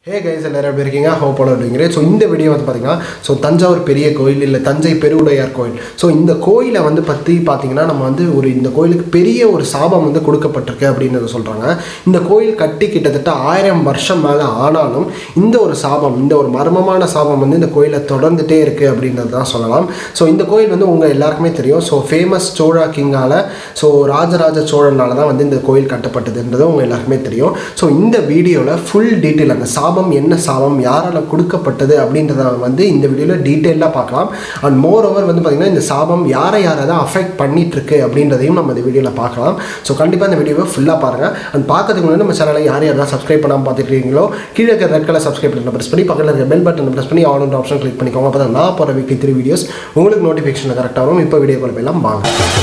hey guys எல்லாரும் எப்படி இருக்கீங்க ஹோப் ஆல் அப்படிங்கிற ஸோ இந்த வீடியோ வந்து பார்த்தீங்கன்னா ஸோ தஞ்சாவூர் பெரிய கோயில் இல்லை தஞ்சை பெருவுடையார் கோயில் ஸோ இந்த கோயிலை வந்து பற்றி பார்த்தீங்கன்னா நம்ம வந்து ஒரு இந்த கோயிலுக்கு பெரிய ஒரு சாபம் வந்து கொடுக்கப்பட்டிருக்கு அப்படின்னு சொல்கிறாங்க இந்த கோயில் கட்டி கிட்டத்தட்ட ஆயிரம் வருஷம் மேலே ஆனாலும் இந்த ஒரு சாபம் இந்த ஒரு மர்மமான சாபம் வந்து இந்த கோயிலை தொடர்ந்துட்டே இருக்குது அப்படின்றது தான் சொல்லலாம் ஸோ இந்த கோயில் வந்து உங்கள் எல்லாருக்குமே தெரியும் ஸோ ஃபேமஸ் சோழா கிங்கால ஸோ ராஜராஜ சோழனால தான் வந்து இந்த கோயில் கட்டப்பட்டதுன்றது உங்கள் எல்லாருக்குமே தெரியும் ஸோ இந்த வீடியோவில் ஃபுல் டீட்டெயில் அந்த சாபம் என்ன சாபம் யாரால் கொடுக்கப்பட்டது அப்படின்றத வந்து இந்த வீடியோவில் டீட்டெயிலாக பார்க்கலாம் அண்ட் மோர் ஓவர் வந்து பார்த்திங்கன்னா இந்த சாபம் யாரை யாரை தான் அஃபெக்ட் பண்ணிட்டு இருக்கு அப்படின்றதையும் நம்ம இந்த வீடியோவில் பார்க்கலாம் ஸோ கண்டிப்பாக இந்த வீடியோவை ஃபுல்லாக பாருங்கள் அண்ட் பார்க்கறதுக்கு முன்னாடி நம்ம சேனலை யார் யாரெல்லாம் சப்ஸ்கிரைப் பண்ணாமல் பார்த்துட்டு இருக்கீங்களோ கீழே இருக்க ரெட் கலர் சப்ஸ்கிரைப் பண்ணி ப்ரெஸ் பண்ணி பக்கத்தில் இருக்க பெல் பட்டன் ப்ரெஸ் பண்ணி ஆல் ஆப்ஷன் கிளிக் பண்ணிக்கோங்க அப்போ தான் நான் போகிற வீக்லி த்ரீ வீடியோஸ் உங்களுக்கு நோட்டிஃபிகேஷன் கரெக்டாக வரும் இப்போ வீடியோ போய்லாம் வாங்க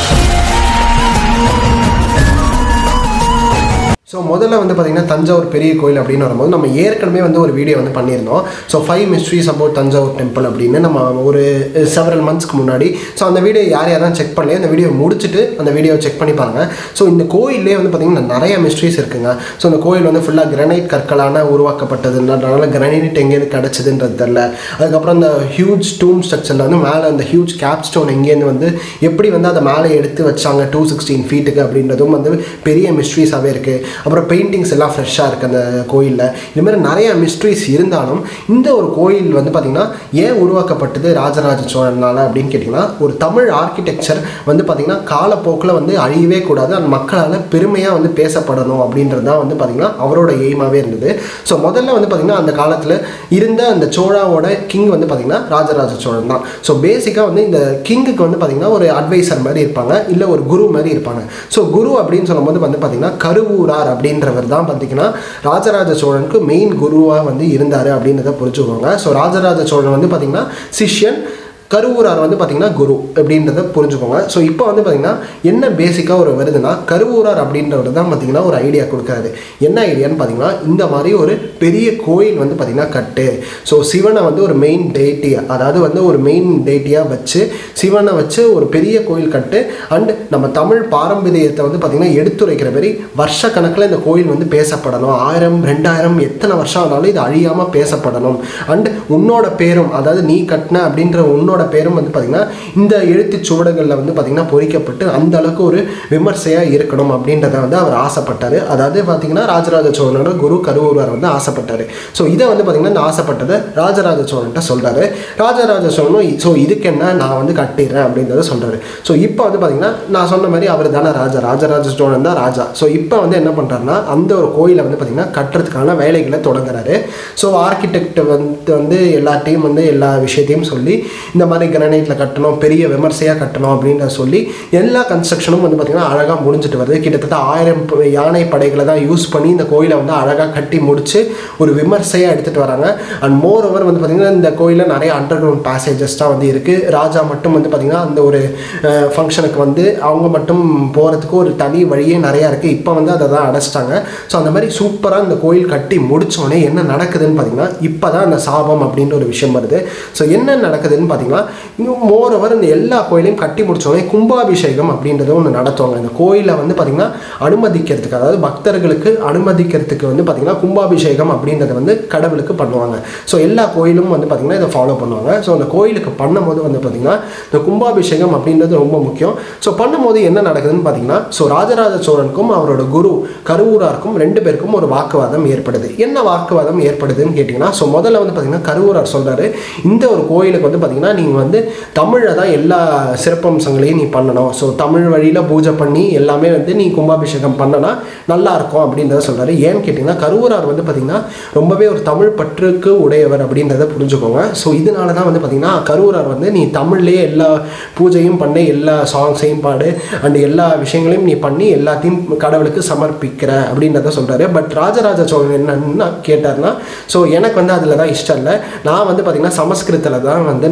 ஸோ முதல்ல வந்து பார்த்திங்கன்னா தஞ்சாவூர் பெரிய கோயில் அப்படின்னு வரும்போது நம்ம ஏற்கனவே வந்து ஒரு வீடியோ வந்து பண்ணியிருந்தோம் so five mysteries about Thanjavur temple அப்படின்னு நம்ம ஒரு செவரல் மந்த்ஸ்க்கு முன்னாடி ஸோ அந்த வீடியோ யார் யாரும் செக் பண்ணலையோ அந்த வீடியோ முடிச்சுட்டு அந்த வீடியோ செக் பண்ணி பாருங்க ஸோ இந்த கோயிலே வந்து பார்த்திங்கன்னா நிறைய மிஸ்ட்ரிஸ் இருக்குங்க ஸோ இந்த கோயில் வந்து ஃபுல்லாக கிரனைட் கற்களான உருவாக்கப்பட்டதுன்றதுனால கிரனைட் எங்கேருந்து கிடச்சிதுன்றது தெரில அதுக்கப்புறம் இந்த ஹியூஜ் டூம் ஸ்ட்ரக்சரில் வந்து மேலே அந்த ஹியூஜ் கேப் ஸ்டோன் எங்கேருந்து வந்து எப்படி வந்து அதை மேலே எடுத்து வச்சாங்க டூ சிக்ஸ்டீன் ஃபீட்டுக்கு அப்படின்றதும் வந்து பெரிய மிஸ்ட்ரிஸாகவே இருக்குது அப்புறம் பெயிண்டிங்ஸ் எல்லாம் ஃப்ரெஷ்ஷாக இருக்குது அந்த கோயிலில் இதுமாதிரி நிறைய மிஸ்ட்ரிஸ் இருந்தாலும் இந்த ஒரு கோயில் வந்து பார்த்திங்கன்னா ஏன் உருவாக்கப்பட்டது ராஜராஜ சோழனால் அப்படின்னு கேட்டிங்கன்னா ஒரு தமிழ் ஆர்கிடெக்சர் வந்து பார்த்திங்கன்னா காலப்போக்கில் வந்து அழியவே கூடாது அந்த மக்களால் பெருமையாக வந்து பேசப்படணும் அப்படின்றது தான் வந்து பார்த்திங்கன்னா அவரோட எய்மாகவே இருந்தது ஸோ முதல்ல வந்து பார்த்திங்கன்னா அந்த காலத்தில் இருந்த அந்த சோழாவோட கிங் வந்து பார்த்திங்கன்னா ராஜராஜ சோழன் தான் ஸோ பேசிக்காக வந்து இந்த கிங்குக்கு வந்து பார்த்திங்கன்னா ஒரு அட்வைசர் மாதிரி இருப்பாங்க இல்லை ஒரு குரு மாதிரி இருப்பாங்க ஸோ குரு அப்படின்னு சொல்லும்போது வந்து பார்த்திங்கன்னா கருவூரார் அப்படின்றவர் தான் பார்த்தீங்கன்னா ராஜராஜ சோழனுக்கு மெயின் குருவாக வந்து இருந்தார் அப்படின்றத புரிஞ்சுக்கோங்க ஸோ ராஜராஜ சோழன் வந்து பார்த்திங்கன்னா சிஷ்யன் கருவூரார் வந்து பார்த்திங்கன்னா குரு அப்படின்றத புரிஞ்சுக்கோங்க ஸோ இப்போ வந்து பார்த்திங்கன்னா என்ன பேசிக்காக ஒரு வருதுன்னா கருவூரார் அப்படின்றவர் தான் பார்த்திங்கன்னா ஒரு ஐடியா கொடுக்குறாரு என்ன ஐடியான்னு பார்த்தீங்கன்னா இந்த மாதிரி ஒரு பெரிய கோயில் வந்து பார்த்திங்கன்னா கட்டு ஸோ சிவனை வந்து ஒரு மெயின் டேட்டியாக அதாவது வந்து ஒரு மெயின் டேட்டியாக வச்சு சிவனை வச்சு ஒரு பெரிய கோயில் கட்டு அண்ட் நம்ம தமிழ் பாரம்பரியத்தை வந்து பார்த்திங்கன்னா எடுத்துரைக்கிற மாதிரி வருஷ கணக்கில் இந்த கோயில் வந்து பேசப்படணும் ஆயிரம் ரெண்டாயிரம் எத்தனை வருஷம் ஆனாலும் இது அழியாமல் பேசப்படணும் அண்ட் உன்னோட பேரும் அதாவது நீ கட்டின அப்படின்ற உன்னோட அவரோட பேரும் வந்து பார்த்திங்கன்னா இந்த எழுத்து சுவடுகளில் வந்து பார்த்திங்கன்னா பொறிக்கப்பட்டு அந்த அளவுக்கு ஒரு விமர்சையாக இருக்கணும் அப்படின்றத வந்து அவர் ஆசைப்பட்டார் அதாவது பார்த்திங்கன்னா ராஜராஜ சோழனோட குரு கருவூரார் வந்து ஆசைப்பட்டார் ஸோ இதை வந்து பார்த்திங்கன்னா இந்த ஆசைப்பட்டதை ராஜராஜ சோழன்ட்ட சொல்கிறாரு ராஜராஜ சோழனும் ஸோ இதுக்கு என்ன நான் வந்து கட்டிடுறேன் அப்படின்றத சொல்கிறாரு ஸோ இப்போ வந்து பார்த்திங்கன்னா நான் சொன்ன மாதிரி அவர் தானே ராஜா ராஜராஜ சோழன் தான் ராஜா ஸோ இப்போ வந்து என்ன பண்ணுறாருன்னா அந்த ஒரு கோயிலை வந்து பார்த்திங்கன்னா கட்டுறதுக்கான வேலைகளை தொடங்குறாரு ஸோ ஆர்கிடெக்ட் வந்து வந்து எல்லாத்தையும் வந்து எல்லா விஷயத்தையும் சொல்லி இந்த மாதிரி கிரானைட்டில் கட்டணும் பெரிய விமர்சையாக கட்டணும் அப்படின்னு சொல்லி எல்லா கன்ஸ்ட்ரக்ஷனும் வந்து பார்த்திங்கன்னா அழகாக முடிஞ்சிட்டு வருது கிட்டத்தட்ட ஆயிரம் யானை படைகளை தான் யூஸ் பண்ணி இந்த கோயிலை வந்து அழகாக கட்டி முடித்து ஒரு விமர்சையாக எடுத்துகிட்டு வராங்க அண்ட் மோர் ஓவர் வந்து பார்த்திங்கன்னா இந்த கோயிலில் நிறைய அண்டர் கிரவுண்ட் பேசேஜஸ் தான் வந்து இருக்குது ராஜா மட்டும் வந்து பார்த்திங்கன்னா அந்த ஒரு ஃபங்க்ஷனுக்கு வந்து அவங்க மட்டும் போகிறதுக்கு ஒரு தனி வழியே நிறையா இருக்குது இப்போ வந்து அதை தான் அடைச்சிட்டாங்க ஸோ அந்த மாதிரி சூப்பராக இந்த கோயில் கட்டி முடித்தோடனே என்ன நடக்குதுன்னு பார்த்திங்கன்னா இப்போ தான் அந்த சாபம் அப்படின்ற ஒரு விஷயம் வருது ஸோ என்ன நடக்குதுன்னு பார்த்தீங்கன்னா இன்னும் மோர் ஓவர் இந்த எல்லா கோயிலையும் கட்டி முடிச்சோடனே கும்பாபிஷேகம் அப்படின்றத ஒன்று நடத்துவாங்க இந்த கோயிலை வந்து பார்த்திங்கன்னா அனுமதிக்கிறதுக்கு அதாவது பக்தர்களுக்கு அனுமதிக்கிறதுக்கு வந்து பார்த்திங்கன்னா கும்பாபிஷேகம் அப்படின்றத வந்து கடவுளுக்கு பண்ணுவாங்க ஸோ எல்லா கோயிலும் வந்து பார்த்திங்கன்னா இதை ஃபாலோ பண்ணுவாங்க ஸோ அந்த கோயிலுக்கு பண்ணும்போது வந்து பார்த்திங்கன்னா இந்த கும்பாபிஷேகம் அப்படின்றது ரொம்ப முக்கியம் ஸோ பண்ணும்போது என்ன நடக்குதுன்னு பார்த்தீங்கன்னா ஸோ ராஜராஜ சோழனுக்கும் அவரோட குரு கருவூராருக்கும் ரெண்டு பேருக்கும் ஒரு வாக்குவாதம் ஏற்படுது என்ன வாக்குவாதம் ஏற்படுதுன்னு கேட்டிங்கன்னா ஸோ முதல்ல வந்து பார்த்திங்கன்னா கருவூரார் சொல்கிறாரு இந்த ஒரு கோயிலுக்கு வந்து பார்த்திங்கன்னா நீங்கள் வந்து தமிழில் தான் எல்லா சிறப்பம்சங்களையும் நீ பண்ணணும் ஸோ தமிழ் வழியில் பூஜை பண்ணி எல்லாமே வந்து நீ கும்பாபிஷேகம் பண்ணனா நல்லா இருக்கும் அப்படின்றத சொல்கிறாரு ஏன்னு கேட்டிங்கன்னா கருவூரார் வந்து பார்த்திங்கன்னா ரொம்பவே ஒரு தமிழ் பற்றுக்கு உடையவர் அப்படின்றத புரிஞ்சுக்கோங்க ஸோ இதனால தான் வந்து பார்த்திங்கன்னா கருவூரார் வந்து நீ தமிழ்லேயே எல்லா பூஜையும் பண்ணி எல்லா சாங்ஸையும் பாடு அண்ட் எல்லா விஷயங்களையும் நீ பண்ணி எல்லாத்தையும் கடவுளுக்கு சமர்ப்பிக்கிற அப்படின்றத சொல்கிறாரு பட் ராஜராஜ சோழன் என்னன்னா கேட்டார்னா ஸோ எனக்கு வந்து அதில் தான் இஷ்டம் இல்லை நான் வந்து பார்த்திங்கன்னா சமஸ்கிருதத்தில் தான் வந்து நான் பண்ணுவேன்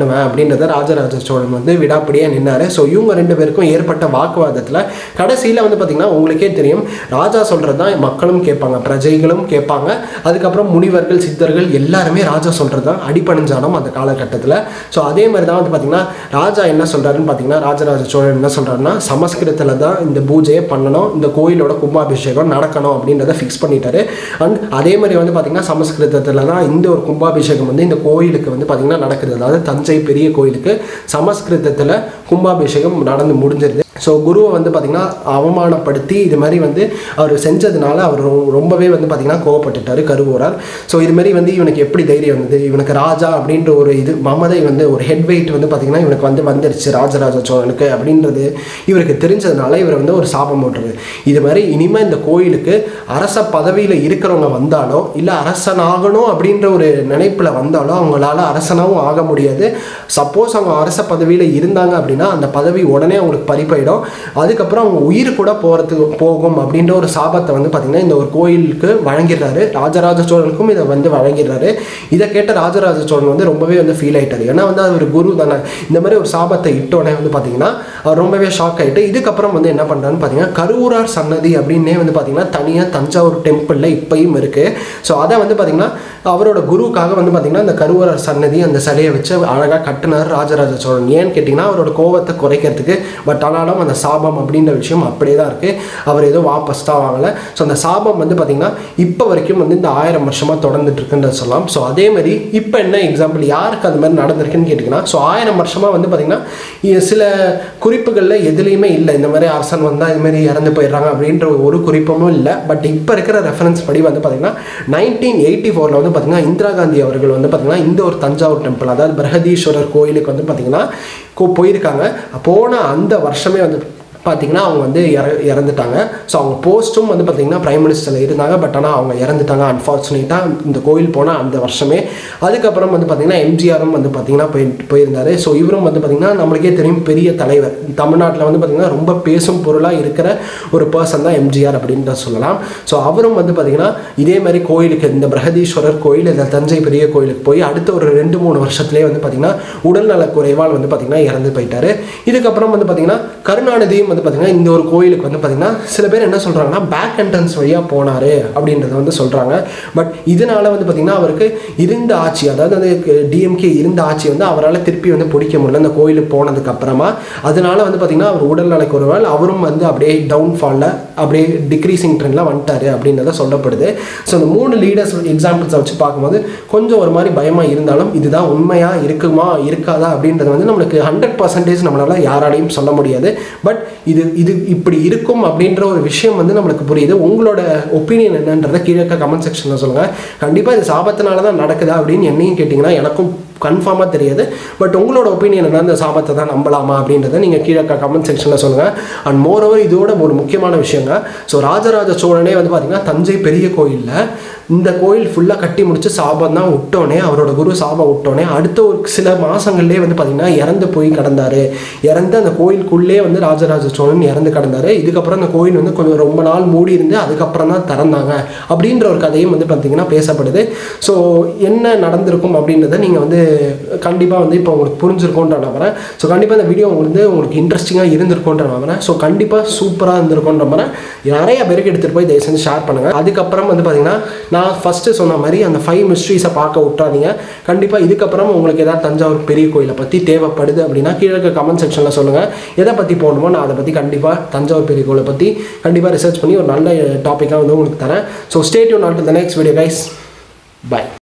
பண்ணுவேன் அப்படின்றத ராஜராஜ சோழன் வந்து விடாப்படியாக நின்னாரு ஸோ இவங்க ரெண்டு பேருக்கும் ஏற்பட்ட வாக்குவாதத்தில் கடைசியில் வந்து பார்த்திங்கன்னா உங்களுக்கே தெரியும் ராஜா சொல்கிறது தான் மக்களும் கேட்பாங்க பிரஜைகளும் கேட்பாங்க அதுக்கப்புறம் முனிவர்கள் சித்தர்கள் எல்லாருமே ராஜா சொல்கிறது தான் அடிப்பணிஞ்சாலும் அந்த காலகட்டத்தில் ஸோ அதே மாதிரி தான் வந்து பார்த்திங்கன்னா ராஜா என்ன சொல்கிறாருன்னு பார்த்தீங்கன்னா ராஜராஜ சோழன் என்ன சொல்கிறாருன்னா சமஸ்கிருதத்தில் தான் இந்த பூஜையை பண்ணணும் இந்த கோயிலோட கும்பாபிஷேகம் நடக்கணும் அப்படின்றத ஃபிக்ஸ் பண்ணிட்டாரு அண்ட் அதே மாதிரி வந்து பார்த்திங்கன்னா சமஸ்கிருதத்தில் தான் இந்த ஒரு கும்பாபிஷேகம் வந்து இந்த கோயிலுக்கு வந்து பார்த்திங்கன்னா நடக்குது அதாவது தஞ்சை பெரிய கோயிலுக்கு சமஸ்கிருதத்தில் கும்பாபிஷேகம் நடந்து முடிஞ்சிருது ஸோ குருவை வந்து பார்த்திங்கன்னா அவமானப்படுத்தி இது மாதிரி வந்து அவர் செஞ்சதுனால அவர் ரொ- ரொம்பவே வந்து பார்த்திங்கன்னா கோவப்பட்டுட்டாரு கருவூரார் ஸோ இது மாதிரி வந்து இவனுக்கு எப்படி தைரியம் வந்தது இவனுக்கு ராஜா அப்படின்ற ஒரு இது மமதை வந்து ஒரு ஹெட் வெயிட் வந்து பார்த்திங்கன்னா இவனுக்கு வந்து வந்துருச்சு ராஜராஜ சோழனுக்கு அப்படின்றது இவருக்கு தெரிஞ்சதுனால இவர் வந்து ஒரு சாபம் போட்டுருது இது மாதிரி இனிமேல் இந்த கோயிலுக்கு அரச பதவியில் இருக்கிறவங்க வந்தாலோ இல்லை அரசனாகணும் அப்படின்ற ஒரு நினைப்பில் வந்தாலோ அவங்களால அரசனாகவும் ஆக முடியாது சப்போஸ் அவங்க அரச பதவியில் இருந்தாங்க அப்படின்னா அந்த பதவி உடனே அவங்களுக்கு பறிப்போயிடும் அதுக்கப்புறம் அவங்க உயிர் கூட போகிறதுக்கு போகும் அப்படின்ற ஒரு சாபத்தை வந்து பார்த்திங்கன்னா இந்த ஒரு கோயிலுக்கு வழங்கிடுறாரு ராஜராஜ சோழனுக்கும் இதை வந்து வழங்கிடுறாரு இதை கேட்ட ராஜராஜ சோழன் வந்து ரொம்பவே வந்து ஃபீல் ஆயிட்டாரு ஏன்னா வந்து அவர் குரு தானே இந்த மாதிரி ஒரு சாபத்தை இட்டோடனே வந்து பார்த்தீங்கன்னா அவர் ரொம்பவே ஷாக் ஆகிட்டு இதுக்கப்புறம் வந்து என்ன பண்ணுறான்னு பார்த்தீங்கன்னா கருவூரார் சன்னதி அப்படின்னே வந்து பார்த்தீங்கன்னா தனியாக தஞ்சாவூர் டெம்பிளில் இப்பயும் இருக்குது ஸோ அதை வந்து பார்த்தீங்கன்னா அவரோட குருவுக்காக வந்து பார்த்தீங்கன்னா அந்த கருவூரார் சன்னதி அந்த சிலையை வச்சு அழகாக கட்டினார் ராஜராஜ சோழன் ஏன்னு கேட்டிங்கன்னா அவரோட கோவத்தை குறைக்கிறதுக்கு பட் ஆனாலும் அந்த சாபம் அப்படின்ற விஷயம் அப்படியே தான் இருக்குது அவர் ஏதோ வாபஸ் தான் வாங்கலை ஸோ அந்த சாபம் வந்து பார்த்தீங்கன்னா இப்போ வரைக்கும் வந்து இந்த ஆயிரம் வருஷமாக தொடர்ந்துட்டு இருக்குன்னு சொல்லலாம் ஸோ அதே மாதிரி இப்போ என்ன எக்ஸாம்பிள் யாருக்கு அது மாதிரி நடந்திருக்குன்னு கேட்டிங்கன்னா ஸோ ஆயிரம் வருஷமாக வந்து பார்த்தீங்கன்னா இ- சில குறிப்புகளில் எதுலேயுமே இல்லை இந்த மாதிரி அரசன் வந்தால் இது மாதிரி இறந்து போயிடுறாங்க அப்படின்ற ஒரு குறிப்பும் இல்லை பட் இப்போ இருக்கிற ரெஃபரன்ஸ் படி வந்து பார்த்தீங்கன்னா நைன்டீன் எயிட்டி ஃபோரில் வந்து பார்த்தீங்கன்னா இந்திரா காந்தி அவர்கள் வந்து பார்த்தீங்கன்னா இந்த ஒரு தஞ்சாவூர் டெம்பிள் அதாவது பிரகதீஸ்வரர் கோயிலுக்கு வந்து பார்த்தீங்கன்னா கோ- போயிருக்காங்க போன அந்த வருஷமே வந்து பார்த்தீங்கன்னா அவங்க வந்து இற இறந்துட்டாங்க ஸோ அவங்க போஸ்ட்டும் வந்து பார்த்தீங்கன்னா பிரைம் மினிஸ்டரில் இருந்தாங்க பட் ஆனால் அவங்க இறந்துட்டாங்க அன்ஃபார்ச்சுனேட்டாக இந்த கோயில் போன அந்த வருஷமே அதுக்கப்புறம் வந்து பார்த்தீங்கன்னா எம்ஜிஆரும் வந்து பார்த்தீங்கன்னா போய் போயிருந்தாரு ஸோ இவரும் வந்து பார்த்தீங்கன்னா நம்மளுக்கே தெரியும் பெரிய தலைவர் தமிழ்நாட்டில் வந்து பார்த்தீங்கன்னா ரொம்ப பேசும் பொருளாக இருக்கிற ஒரு பர்சன் தான் எம்ஜிஆர் அப்படின்னு சொல்லலாம் ஸோ அவரும் வந்து பார்த்தீங்கன்னா இதே மாதிரி கோயிலுக்கு இந்த பிரகதீஸ்வரர் கோயில் இந்த தஞ்சை பெரிய கோயிலுக்கு போய் அடுத்த ஒரு ரெண்டு மூணு வருஷத்துலேயே வந்து பார்த்தீங்கன்னா உடல்நலக் குறைவால் வந்து பார்த்தீங்கன்னா இறந்து போயிட்டாரு இதுக்கப்புறம் வந்து பார்த்தீங்கன்னா கருணாநிதியும் வந்து பார்த்தீங்கன்னா இந்த ஒரு கோயிலுக்கு வந்து பார்த்தீங்கன்னா சில பேர் என்ன சொல்கிறாங்கன்னா பேக் என்ட்ரன்ஸ் வழியாக போனார் அப்படின்றத வந்து சொல்கிறாங்க பட் இதனால வந்து பார்த்தீங்கன்னா அவருக்கு இருந்த ஆட்சி அதாவது அந்த டிஎம்கே இருந்த ஆட்சி வந்து அவரால் திருப்பி வந்து பிடிக்க முடியல அந்த கோயிலுக்கு போனதுக்கு அப்புறமா அதனால வந்து பார்த்தீங்கன்னா அவர் உடல்நலக் குறைவால் அவரும் வந்து அப்படியே டவுன்ஃபாலில் அப்படியே டிக்ரீசிங் ட்ரெண்டில் வந்துட்டாரு அப்படின்றத சொல்லப்படுது ஸோ அந்த மூணு லீடர்ஸ் எக்ஸாம்பிள்ஸை வச்சு பார்க்கும்போது கொஞ்சம் ஒரு மாதிரி பயமாக இருந்தாலும் இதுதான் உண்மையாக இருக்குமா இருக்காதா அப்படின்றது வந்து நம்மளுக்கு ஹண்ட்ரட் பர்சன்டேஜ் நம்மளால யாராலையும் சொல்ல முடியாது பட் இது இது இப்படி இருக்கும் அப்படின்ற ஒரு விஷயம் வந்து நம்மளுக்கு புரியுது உங்களோட ஒப்பீனியன் என்னன்றதை கீழே கமெண்ட் செக்ஷனில் சொல்லுங்கள் கண்டிப்பாக இது சாபத்தினால தான் நடக்குதா அப்படின்னு என்னையும் கேட்டிங்கன்னா எனக்கும் கன்ஃபார்மாக தெரியாது பட் உங்களோட ஒப்பீனியன் என்ன இந்த சாபத்தை தான் நம்பலாமா அப்படின்றத நீங்கள் கீழே கமெண்ட் செக்ஷனில் சொல்லுங்கள் அண்ட் மோரோவர் இதோட ஒரு முக்கியமான விஷயங்க ஸோ ராஜராஜ சோழனே வந்து பார்த்திங்கன்னா தஞ்சை பெரிய கோயிலில் இந்த கோயில் ஃபுல்லாக கட்டி முடிச்சு சாபம் தான் விட்டோனே அவரோட குரு சாபம் விட்டோனே அடுத்த ஒரு சில மாதங்கள்லேயே வந்து பார்த்திங்கன்னா இறந்து போய் கிடந்தாரு இறந்து அந்த கோயிலுக்குள்ளே வந்து ராஜராஜ சோழன் இறந்து கிடந்தாரு இதுக்கப்புறம் அந்த கோயில் வந்து கொஞ்சம் ரொம்ப நாள் மூடி இருந்து அதுக்கப்புறம் தான் திறந்தாங்க அப்படின்ற ஒரு கதையும் வந்து பார்த்திங்கன்னா பேசப்படுது ஸோ என்ன நடந்திருக்கும் அப்படின்றத நீங்கள் வந்து கண்டிப்பாக வந்து இப்போ உங்களுக்கு புரிஞ்சிருக்கோன்ற நம்புறேன் ஸோ கண்டிப்பாக இந்த வீடியோ உங்களுக்கு உங்களுக்கு இன்ட்ரெஸ்டிங்காக இருந்திருக்கோன்ற நம்புறேன் ஸோ கண்டிப்பாக சூப்பராக இருந்திருக்கோன்ற நம்புறேன் நிறைய பேருக்கு எடுத்துகிட்டு போய் தயவு செஞ்சு ஷேர் பண்ணுங்கள் அதுக்கப்புறம் வந்து பார்த்தீங்கன்னா நான் ஃபஸ்ட்டு சொன்ன மாதிரி அந்த ஃபைவ் மிஸ்ட்ரீஸை பார்க்க விட்றாதீங்க கண்டிப்பாக இதுக்கப்புறம் உங்களுக்கு ஏதாவது தஞ்சாவூர் பெரிய கோயிலை பற்றி தேவைப்படுது அப்படின்னா கீழே இருக்க கமெண்ட் செக்ஷனில் சொல்லுங்கள் எதை பற்றி போகணுமோ நான் அதை பற்றி கண்டிப்பாக தஞ்சாவூர் பெரிய கோயிலை பற்றி கண்டிப்பாக ரிசர்ச் பண்ணி ஒரு நல்ல டாப்பிக்காக வந்து உங்களுக்கு தரேன் so state you not the next video guys by